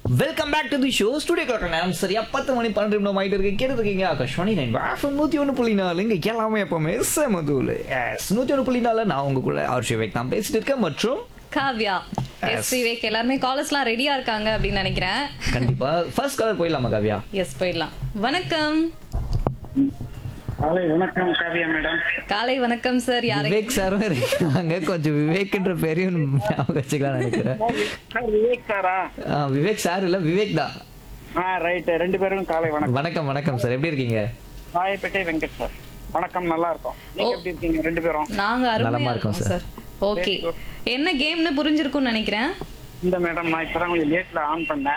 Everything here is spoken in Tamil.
Welcome back to the show studio clock நேரம் சரியா பத்து மணி பன்னெண்டு நிமிடம் ஆயிட்டு இருக்கு கேட்டு இருக்கீங்க ஆகாஷ்வாணி நைன் வாஃபம் நூற்றி ஒன்று புள்ளி நாலு இங்கே எல்லாமே எப்பவுமே செமதூல் எஸ் நூற்றி ஒன்று புள்ளி நாலு நான் உங்க கூட ஆர்ஷி வேக் நான் பேசிட்டு இருக்கேன் மற்றும் காவ்யா Yes. எஸ் விவேக் எல்லாருமே காலர்ஸ்லாம் ரெடியா இருக்காங்க அப்படின்னு நினைக்கிறேன் கண்டிப்பா ஃபர்ஸ்ட் கலர் போயிடலாமா காவ்யா எஸ் போயிடலாம் வணக்கம் காலை வணக்கம் காவியா மேடம் காலை வணக்கம் சார் யாரை விவேக் சாரும் இருக்காங்க கொஞ்சம் விவேக்ன்ற பேரையும் ஞாபகம் வச்சுக்கலாம் நினைக்கிறேன் சார் விவேக் சாரா ஆ, விவேக் சார் இல்ல விவேக் தான் ஆ ரைட் ரெண்டு பேரும் காலை வணக்கம் வணக்கம் வணக்கம் சார் எப்படி இருக்கீங்க ராயப்பேட்டை வெங்கட் சார் வணக்கம் நல்லா இருக்கும் நீங்க ஓ. எப்படி இருக்கீங்க ரெண்டு பேரும் நாங்க நலமா அருமையா இருக்கோம் இருக்கோம் சார் ஓகே என்ன கேம்னு புரிஞ்சிருக்கும்னு நினைக்கிறேன் இந்த மேடம் நான் இப்பதான் கொஞ்சம் லேட்ல ஆன் பண்ணேன்